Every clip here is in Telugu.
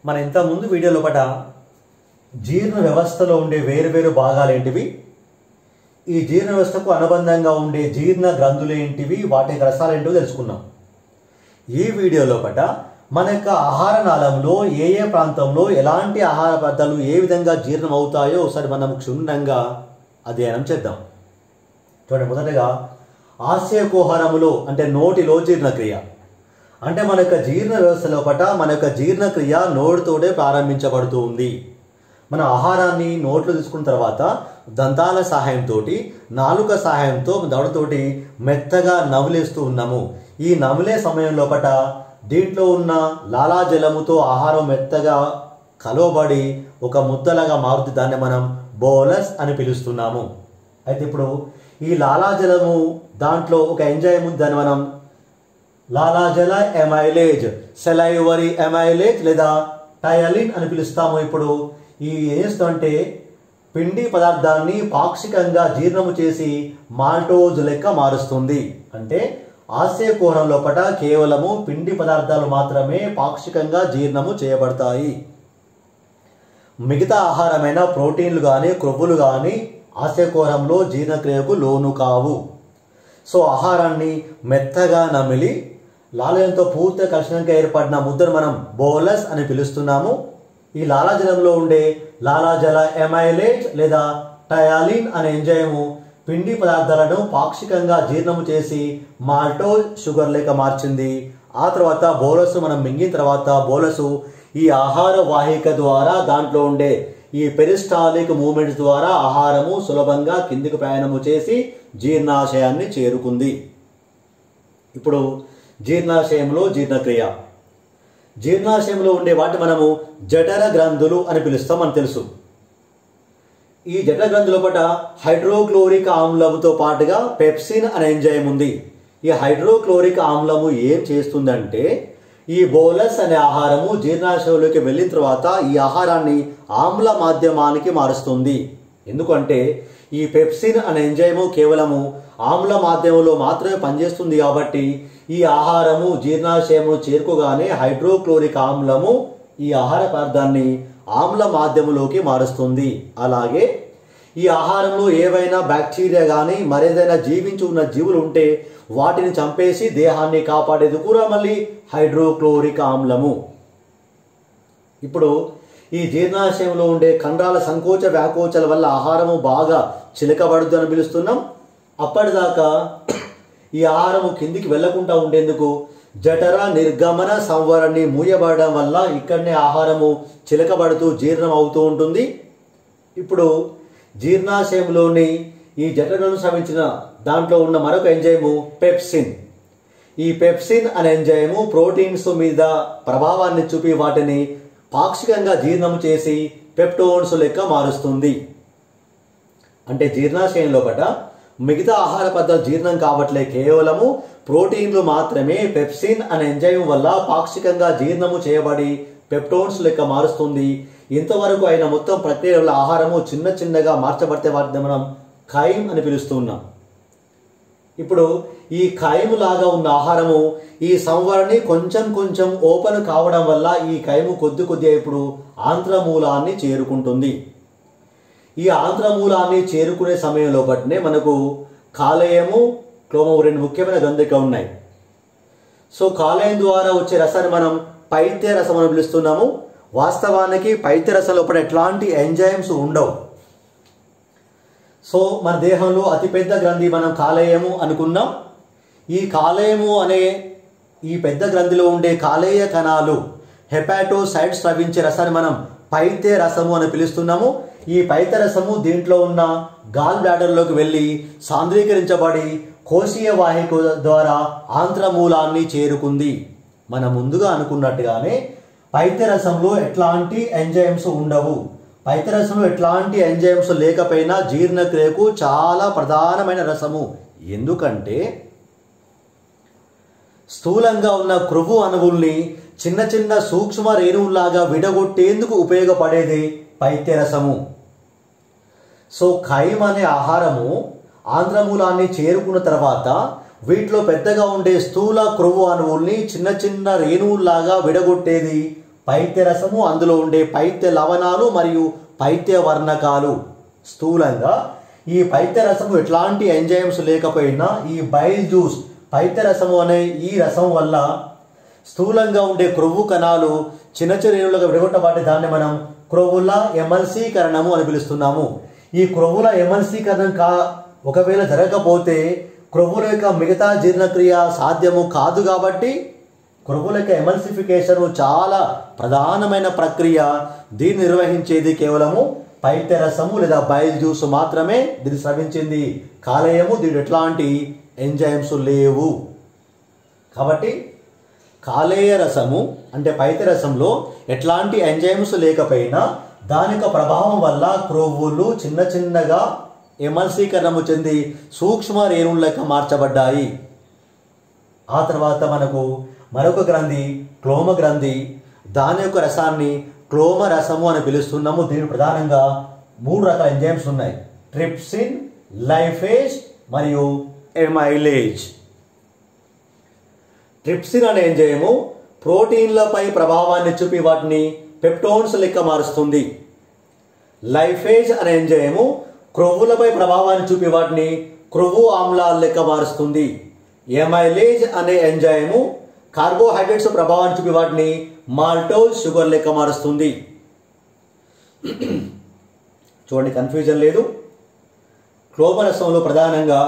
మన ఇంత ముందు వీడియో లోపట జీర్ణ వ్యవస్థలో ఉండే వేరు వేరు భాగాలు ఏంటివి ఈ జీర్ణ వ్యవస్థకు అనుబంధంగా ఉండే జీర్ణ గ్రంథులు ఏంటివి వాటి రసాలు ఏంటివో తెలుసుకున్నాం ఈ వీడియో లోపట మన యొక్క ఆహార నాళంలో ఏ ఏ ప్రాంతంలో ఎలాంటి ఆహార పదార్థాలు ఏ విధంగా జీర్ణం అవుతాయో ఒకసారి మనం క్షుణ్ణంగా అధ్యయనం చేద్దాం చూడండి మొదటగా ఆశయకోహారములో అంటే నోటిలో జీర్ణక్రియ అంటే మన యొక్క జీర్ణ వ్యవస్థ లోపట మన యొక్క జీర్ణక్రియ నోటితోటే ప్రారంభించబడుతూ ఉంది మన ఆహారాన్ని నోట్లో తీసుకున్న తర్వాత దంతాల సహాయంతో నాలుక సహాయంతో దవడతోటి మెత్తగా నవ్వులేస్తూ ఉన్నాము ఈ నవ్వులే సమయం లోపట దీంట్లో ఉన్న లాలాజలముతో ఆహారం మెత్తగా కలవబడి ఒక ముద్దలాగా మారుతుంది దాన్ని మనం బోలస్ అని పిలుస్తున్నాము అయితే ఇప్పుడు ఈ లాలాజలము దాంట్లో ఒక ఎంజాయ్ ఉంది దాన్ని మనం లాలాజల ఎమైలేజ్ సెలైవరీ ఎమైలేజ్ లేదా టయలిన్ అని పిలుస్తాము ఇప్పుడు ఈ ఏం చేస్తుందంటే పిండి పదార్థాన్ని పాక్షికంగా జీర్ణము చేసి మాల్టోజ్ లెక్క మారుస్తుంది అంటే ఆశయకోణం లోపల కేవలము పిండి పదార్థాలు మాత్రమే పాక్షికంగా జీర్ణము చేయబడతాయి మిగతా ఆహారమైన ప్రోటీన్లు కానీ క్రొవ్వులు కానీ ఆశయకోరంలో జీర్ణక్రియకు లోను కావు సో ఆహారాన్ని మెత్తగా నమిలి లాలయంతో పూర్తిగా కలిసినాక ఏర్పడిన ముద్దను మనం బోలస్ అని పిలుస్తున్నాము ఈ లాలాజలంలో ఉండే లాలాజల ఎమైలేజ్ లేదా టయాలిన్ అనే ఎంజైము పిండి పదార్థాలను పాక్షికంగా జీర్ణము చేసి మాల్టోజ్ షుగర్ లేక మార్చింది ఆ తర్వాత బోలసు మనం మింగిన తర్వాత బోలసు ఈ ఆహార వాహిక ద్వారా దాంట్లో ఉండే ఈ పెరిస్టాలిక్ మూమెంట్స్ ద్వారా ఆహారము సులభంగా కిందికి ప్రయాణము చేసి జీర్ణాశయాన్ని చేరుకుంది ఇప్పుడు జీర్ణాశయంలో జీర్ణక్రియ జీర్ణాశయంలో ఉండే వాటి మనము జఠర గ్రంథులు అని పిలుస్తాం అని తెలుసు ఈ జఠర గ్రంథుల పట హైడ్రోక్లోరిక్ ఆమ్లముతో పాటుగా పెప్సిన్ అనే ఎంజైమ్ ఉంది ఈ హైడ్రోక్లోరిక్ ఆమ్లము ఏం చేస్తుందంటే ఈ బోలస్ అనే ఆహారము జీర్ణాశయంలోకి వెళ్ళిన తర్వాత ఈ ఆహారాన్ని ఆమ్ల మాధ్యమానికి మారుస్తుంది ఎందుకంటే ఈ పెప్సిన్ అనే ఎంజైము కేవలము ఆమ్ల మాధ్యమంలో మాత్రమే పనిచేస్తుంది కాబట్టి ఈ ఆహారము జీర్ణాశయము చేరుకోగానే హైడ్రోక్లోరిక్ ఆమ్లము ఈ ఆహార పదార్థాన్ని ఆమ్ల మాధ్యములోకి మారుస్తుంది అలాగే ఈ ఆహారంలో ఏవైనా బ్యాక్టీరియా కానీ మరేదైనా జీవించి ఉన్న జీవులు ఉంటే వాటిని చంపేసి దేహాన్ని కాపాడేది కూడా మళ్ళీ హైడ్రోక్లోరిక్ ఆమ్లము ఇప్పుడు ఈ జీర్ణాశయంలో ఉండే కండరాల సంకోచ వ్యాకోచల వల్ల ఆహారము బాగా చిలకబడుద్దు అని పిలుస్తున్నాం అప్పటిదాకా ఈ ఆహారము కిందికి వెళ్లకుండా ఉండేందుకు జఠర నిర్గమన సంవరణి మూయబడడం వల్ల ఇక్కడనే ఆహారము చిలకబడుతూ జీర్ణం అవుతూ ఉంటుంది ఇప్పుడు జీర్ణాశయంలోని ఈ జఠరను స్రవించిన దాంట్లో ఉన్న మరొక ఎంజైము పెప్సిన్ ఈ పెప్సిన్ అనే ఎంజైము ప్రోటీన్స్ మీద ప్రభావాన్ని చూపి వాటిని పాక్షికంగా జీర్ణం చేసి పెప్టోన్స్ లెక్క మారుస్తుంది అంటే జీర్ణాశయం లోపల మిగతా ఆహార పదార్థాలు జీర్ణం కావట్లే కేవలము ప్రోటీన్లు మాత్రమే పెప్సిన్ అనే ఎంజైమ్ వల్ల పాక్షికంగా జీర్ణము చేయబడి పెప్టోన్స్ లెక్క మారుస్తుంది ఇంతవరకు అయిన మొత్తం ప్రక్రియ వల్ల ఆహారము చిన్న చిన్నగా మార్చబడితే వాటిని మనం ఖైమ్ అని పిలుస్తున్నాం ఇప్పుడు ఈ ఖైము లాగా ఉన్న ఆహారము ఈ సంవరణి కొంచెం కొంచెం ఓపెన్ కావడం వల్ల ఈ ఖైము కొద్ది కొద్దిగా ఇప్పుడు ఆంధ్రమూలాన్ని చేరుకుంటుంది ఈ ఆంధ్రమూలాన్ని చేరుకునే సమయంలో బట్టినే మనకు కాలేయము క్లోమము రెండు ముఖ్యమైన గంధిక ఉన్నాయి సో కాలేయం ద్వారా వచ్చే రసాన్ని మనం పైత్య రసం అని పిలుస్తున్నాము వాస్తవానికి పైత్య రసం లోపల ఎట్లాంటి ఎంజైమ్స్ ఉండవు సో మన దేహంలో అతిపెద్ద గ్రంథి మనం కాలేయము అనుకున్నాం ఈ కాలేయము అనే ఈ పెద్ద గ్రంథిలో ఉండే కాలేయ కణాలు హెపాటోసైడ్స్ స్రవించే రసాన్ని మనం పైత్య రసము అని పిలుస్తున్నాము ఈ పైత్య రసము దీంట్లో ఉన్న గాల్ బ్లాడర్లోకి వెళ్ళి సాంద్రీకరించబడి కోశీయ వాహిక ద్వారా ఆంత్రమూలాన్ని చేరుకుంది మనం ముందుగా అనుకున్నట్టుగానే పైత్యరసంలో ఎట్లాంటి ఎంజైమ్స్ ఉండవు పైత్యరసంలో ఎట్లాంటి ఎంజైమ్స్ లేకపోయినా జీర్ణక్రియకు చాలా ప్రధానమైన రసము ఎందుకంటే స్థూలంగా ఉన్న క్రొవ్వు అణువుల్ని చిన్న చిన్న సూక్ష్మ రేణువులాగా విడగొట్టేందుకు ఉపయోగపడేది పైత్యరసము సో ఖైమ్ అనే ఆహారము ఆంధ్రమూలాన్ని చేరుకున్న తర్వాత వీటిలో పెద్దగా ఉండే స్థూల క్రొవ్వు అణువుల్ని చిన్న చిన్న రేణువుల్లాగా విడగొట్టేది పైత్య రసము అందులో ఉండే పైత్య లవణాలు మరియు పైత్య వర్ణకాలు స్థూలంగా ఈ పైత్య రసము ఎట్లాంటి ఎంజైమ్స్ లేకపోయినా ఈ బైల్ జ్యూస్ పైత్య రసము అనే ఈ రసం వల్ల స్థూలంగా ఉండే క్రొవ్వు కణాలు చిన్న చిన్న రేణులుగా విడగొట్టబడి దాన్ని మనం క్రొవ్వుల ఎమల్సీకరణము అని పిలుస్తున్నాము ఈ క్రొవ్వుల ఎమల్సీకరణం కా ఒకవేళ జరగకపోతే క్రొవ్వుల యొక్క మిగతా జీర్ణక్రియ సాధ్యము కాదు కాబట్టి క్రొవ్వుల యొక్క ఎమల్సిఫికేషన్ చాలా ప్రధానమైన ప్రక్రియ దీన్ని నిర్వహించేది కేవలము పైత్యరసము లేదా బయల్ జ్యూస్ మాత్రమే దీన్ని స్రవించింది కాలేయము దీని ఎట్లాంటి ఎంజైమ్స్ లేవు కాబట్టి కాలేయ రసము అంటే పైత రసంలో ఎట్లాంటి ఎంజైమ్స్ లేకపోయినా దాని యొక్క ప్రభావం వల్ల క్రొవ్వులు చిన్న చిన్నగా ఎమల్సీకరణము చెంది సూక్ష్మ రేణువులకు మార్చబడ్డాయి ఆ తర్వాత మనకు మరొక గ్రంథి క్లోమ గ్రంథి దాని యొక్క రసాన్ని క్లోమ రసము అని పిలుస్తున్నాము దీని ప్రధానంగా మూడు రకాల ఎంజైమ్స్ ఉన్నాయి ట్రిప్సిన్ లైఫేజ్ మరియు ఎమైలేజ్ ట్రిప్సిన్ అనే ఎంజైము ప్రోటీన్లపై ప్రభావాన్ని చూపి వాటిని పెప్టోన్స్ లెక్క మారుస్తుంది లైఫేజ్ అనే ఎంజైము క్రొవ్వులపై ప్రభావాన్ని చూపి వాటిని క్రొవ్వు ఆమ్లాల లెక్క మారుస్తుంది ఎమైలేజ్ అనే ఎంజైము కార్బోహైడ్రేట్స్ ప్రభావాన్ని చూపి వాటిని మాల్టోజ్ షుగర్ లెక్క మారుస్తుంది చూడండి కన్ఫ్యూజన్ లేదు క్లోమరసంలో ప్రధానంగా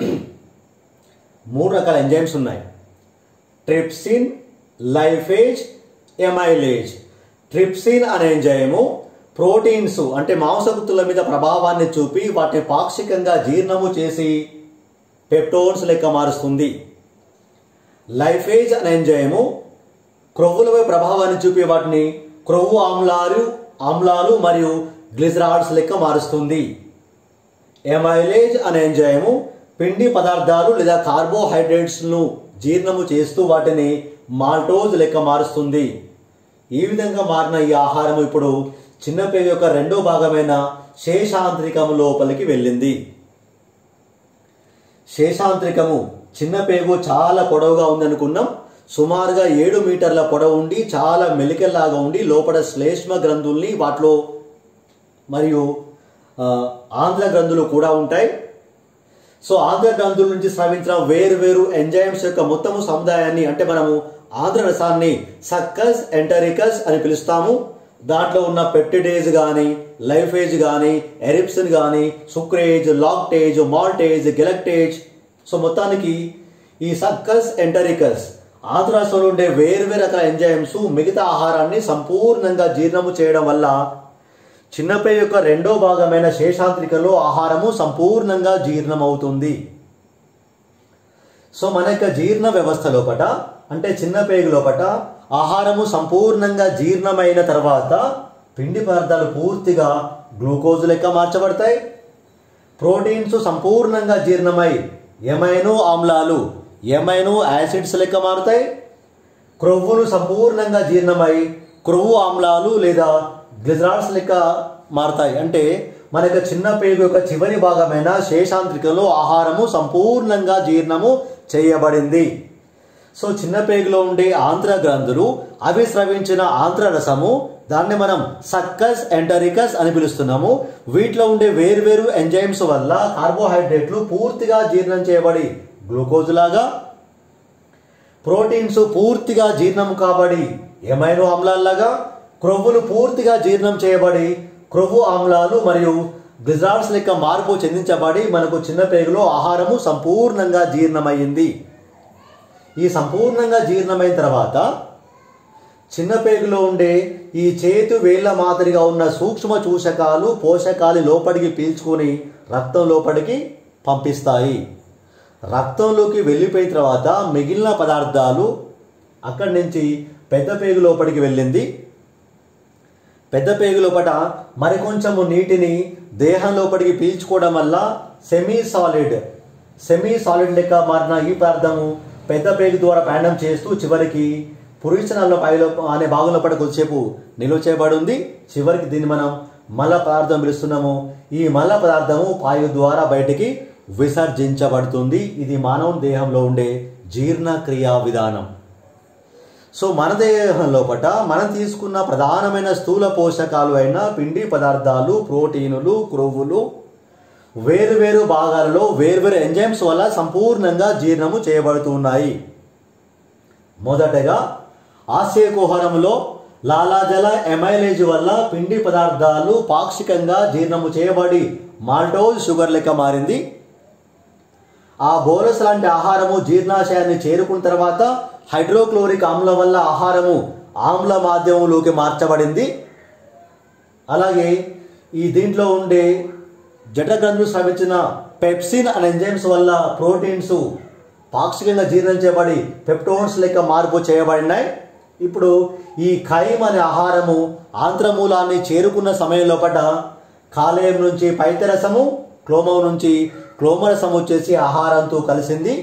మూడు రకాల ఎంజైమ్స్ ఉన్నాయి ట్రిప్సిన్ లైఫేజ్ ఎమైలేజ్ ట్రిప్సిన్ అనే ఎంజైము ప్రోటీన్స్ అంటే మాంసకృతుల మీద ప్రభావాన్ని చూపి వాటిని పాక్షికంగా జీర్ణము చేసి పెప్టోన్స్ లెక్క మారుస్తుంది లైఫేజ్ అనే ఎంజైము క్రొవ్వులపై ప్రభావాన్ని చూపి వాటిని క్రొవ్వు ఆమ్లాలు ఆమ్లాలు మరియు గ్లిజరాల్డ్స్ లెక్క మారుస్తుంది ఎమైలేజ్ అనే ఎంజైము పిండి పదార్థాలు లేదా కార్బోహైడ్రేట్స్ను జీర్ణము చేస్తూ వాటిని మాల్టోజ్ లెక్క మారుస్తుంది ఈ విధంగా మారిన ఈ ఆహారం ఇప్పుడు చిన్నపేగు యొక్క రెండో భాగమైన శేషాంత్రికము లోపలికి వెళ్ళింది శేషాంత్రికము చిన్న పేగు చాలా పొడవుగా ఉందనుకున్నాం సుమారుగా ఏడు మీటర్ల పొడవు ఉండి చాలా మెలికల్లాగా ఉండి లోపల శ్లేష్మ గ్రంథుల్ని వాటిలో మరియు ఆ, ఆంధ్ర గ్రంథులు కూడా ఉంటాయి సో ఆంధ్ర గ్రంథుల నుంచి స్రవించిన వేరు వేరు ఎంజైమ్స్ యొక్క మొత్తము సముదాయాన్ని అంటే మనము ఆంధ్ర రసాన్ని సక్కస్ ఎంటరికస్ అని పిలుస్తాము దాంట్లో ఉన్న పెప్టిడేజ్ కానీ లైఫేజ్ కానీ ఎరిప్సిన్ కానీ sucrase lactase maltase galactase so మొత్తానికి ఈ సక్కస్ ఎంటరికస్ ఆంధ్రాసంలో ఉండే వేరు వేరు రకాల ఎంజైమ్స్ మిగతా ఆహారాన్ని సంపూర్ణంగా జీర్ణము చేయడం వల్ల చిన్నపై యొక్క రెండో భాగమైన శేషాంత్రికలో ఆహారము సంపూర్ణంగా జీర్ణమవుతుంది సో మన యొక్క జీర్ణ వ్యవస్థ లోపట అంటే చిన్న పేగు లోపట ఆహారము సంపూర్ణంగా జీర్ణమైన తర్వాత పిండి పదార్థాలు పూర్తిగా గ్లూకోజ్ లెక్క మార్చబడతాయి ప్రోటీన్స్ సంపూర్ణంగా జీర్ణమై ఎమైనో ఆమ్లాలు ఎమైనో యాసిడ్స్ లెక్క మారుతాయి క్రొవ్వులు సంపూర్ణంగా జీర్ణమై క్రొవ్వు ఆమ్లాలు లేదా గ్లిజరాల్స్ లెక్క మారుతాయి అంటే మన యొక్క చిన్న పేగు యొక్క చివరి భాగమైన శేషాంత్రికలో ఆహారము సంపూర్ణంగా జీర్ణము చేయబడింది సో చిన్న పేగులో ఉండే ఆంధ్ర గ్రంథులు అవి స్రవించిన ఆంధ్ర రసము దాన్ని మనం సక్కస్ ఎంటరికస్ అని పిలుస్తున్నాము వీటిలో ఉండే వేర్వేరు ఎంజైమ్స్ వల్ల కార్బోహైడ్రేట్లు పూర్తిగా జీర్ణం చేయబడి గ్లూకోజ్ లాగా ప్రోటీన్స్ పూర్తిగా జీర్ణం కాబడి ఎమైనో ఆమ్లాల్లాగా క్రొవ్వులు పూర్తిగా జీర్ణం చేయబడి క్రొవ్వు ఆమ్లాలు మరియు గ్లిజరాల్స్ లెక్క మార్పు చెందించబడి మనకు చిన్న పేగులో ఆహారము సంపూర్ణంగా జీర్ణమైంది ఈ సంపూర్ణంగా జీర్ణమైన తర్వాత చిన్న పేగులో ఉండే ఈ చేతు వేళ్ల మాదిరిగా ఉన్న సూక్ష్మ చూషకాలు పోషకాలు లోపలికి పీల్చుకొని రక్తం లోపలికి పంపిస్తాయి రక్తంలోకి వెళ్ళిపోయిన తర్వాత మిగిలిన పదార్థాలు అక్కడి నుంచి పెద్ద పేగు లోపలికి వెళ్ళింది పెద్ద పేగు లోపట మరికొంచెము నీటిని దేహం లోపలికి పీల్చుకోవడం వల్ల సెమీ సాలిడ్ సెమీ సాలిడ్ లెక్క మారిన ఈ పదార్థము పెద్ద పేగు ద్వారా ప్రయాణం చేస్తూ చివరికి పురుషనాల్లో పైలో అనే భాగం లోపల కొద్దిసేపు నిల్వ చేయబడి ఉంది చివరికి దీన్ని మనం మల పదార్థం పిలుస్తున్నాము ఈ మల పదార్థము పాయు ద్వారా బయటికి విసర్జించబడుతుంది ఇది మానవ దేహంలో ఉండే జీర్ణక్రియా విధానం సో మన దేహం లోపట మనం తీసుకున్న ప్రధానమైన స్థూల పోషకాలు అయిన పిండి పదార్థాలు ప్రోటీనులు క్రొవ్వులు వేరువేరు భాగాలలో వేర్వేరు ఎంజైమ్స్ వల్ల సంపూర్ణంగా జీర్ణము చేయబడుతున్నాయి మొదటగా ఆశయకుహరంలో లాలాజల ఎమైలేజ్ వల్ల పిండి పదార్థాలు పాక్షికంగా జీర్ణము చేయబడి మాల్టోజ్ షుగర్ లెక్క మారింది ఆ బోరస్ లాంటి ఆహారము జీర్ణాశయాన్ని చేరుకున్న తర్వాత హైడ్రోక్లోరిక్ ఆమ్లం వల్ల ఆహారము ఆమ్ల మాధ్యమంలోకి మార్చబడింది అలాగే ఈ దీంట్లో ఉండే జఠగ్రంథులు స్రవించిన పెప్సిన్ అనే ఎంజైమ్స్ వల్ల ప్రోటీన్స్ పాక్షికంగా జీర్ణించబడి పెప్టోన్స్ లెక్క మార్పు చేయబడినాయి ఇప్పుడు ఈ ఖైమ్ అనే ఆహారము ఆంత్రమూలాన్ని చేరుకున్న సమయంలో పడ్డ కాలేయం నుంచి పైతరసము క్లోమం నుంచి క్లోమరసం వచ్చేసి ఆహారంతో కలిసింది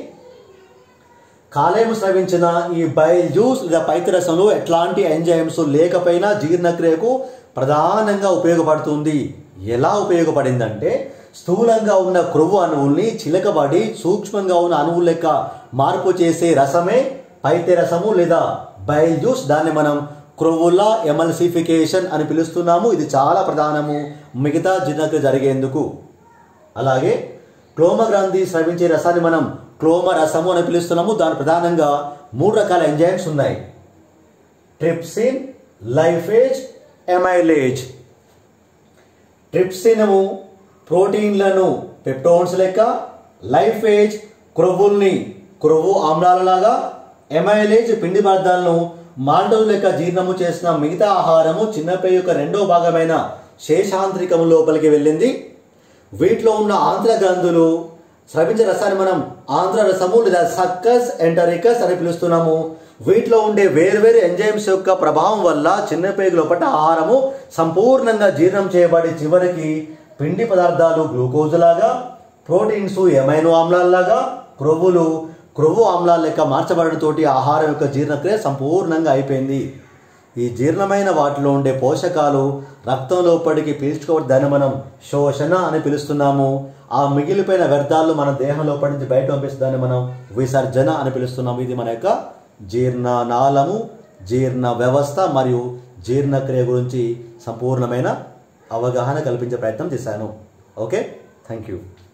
కాలేయం స్రవించిన ఈ బైల్ జ్యూస్ లేదా పైతరసంలో ఎట్లాంటి ఎంజైమ్స్ లేకపోయినా జీర్ణక్రియకు ప్రధానంగా ఉపయోగపడుతుంది ఎలా ఉపయోగపడిందంటే స్థూలంగా ఉన్న క్రొవ్వు అణువుల్ని చిలకబడి సూక్ష్మంగా ఉన్న అణువుల లెక్క మార్పు చేసే రసమే పైతే రసము లేదా బైల్ జ్యూస్ దాన్ని మనం క్రొవ్వుల ఎమల్సిఫికేషన్ అని పిలుస్తున్నాము ఇది చాలా ప్రధానము మిగతా జీర్ణక్రియ జరిగేందుకు అలాగే క్లోమ గ్రంథి స్రవించే రసాన్ని మనం క్లోమ రసము అని పిలుస్తున్నాము దాని ప్రధానంగా మూడు రకాల ఎంజైమ్స్ ఉన్నాయి ట్రిప్సిన్ లైఫేజ్ ఎమైలేజ్ ట్రిప్సినము ప్రోటీన్లను పెప్టోన్స్ లెక్క లైఫేజ్ క్రొవ్వుల్ని క్రొవ్వు ఆమ్లాలలాగా ఎమైలేజ్ పిండి పదార్థాలను మాండవు లెక్క జీర్ణము చేసిన మిగతా ఆహారము చిన్నపై యొక్క రెండో భాగమైన శేషాంతరికము లోపలికి వెళ్ళింది వీటిలో ఉన్న ఆంధ్ర గ్రంథులు స్రవించే రసాన్ని మనం ఆంధ్ర రసము లేదా సక్కస్ ఎంటరికస్ అని పిలుస్తున్నాము వీటిలో ఉండే వేర్వేరు ఎంజైమ్స్ యొక్క ప్రభావం వల్ల చిన్నపేగు లోపల ఆహారము సంపూర్ణంగా జీర్ణం చేయబడి చివరికి పిండి పదార్థాలు గ్లూకోజ్ లాగా ప్రోటీన్స్ ఎమైనో ఆమ్లాల్లాగా క్రొవ్వులు క్రొవ్వు ఆమ్లాల లెక్క మార్చబడటంతోటి ఆహారం యొక్క జీర్ణక్రియ సంపూర్ణంగా అయిపోయింది ఈ జీర్ణమైన వాటిలో ఉండే పోషకాలు రక్తం లోపలికి పీల్చుకోవడం దాన్ని మనం శోషణ అని పిలుస్తున్నాము ఆ మిగిలిపోయిన వ్యర్థాలు మన దేహం లోపలి నుంచి బయట పంపిస్తే దాన్ని మనం విసర్జన అని పిలుస్తున్నాము ఇది మన యొక్క జీర్ణనాళము జీర్ణ వ్యవస్థ మరియు జీర్ణక్రియ గురించి సంపూర్ణమైన అవగాహన కల్పించే ప్రయత్నం చేశాను ఓకే థ్యాంక్ యూ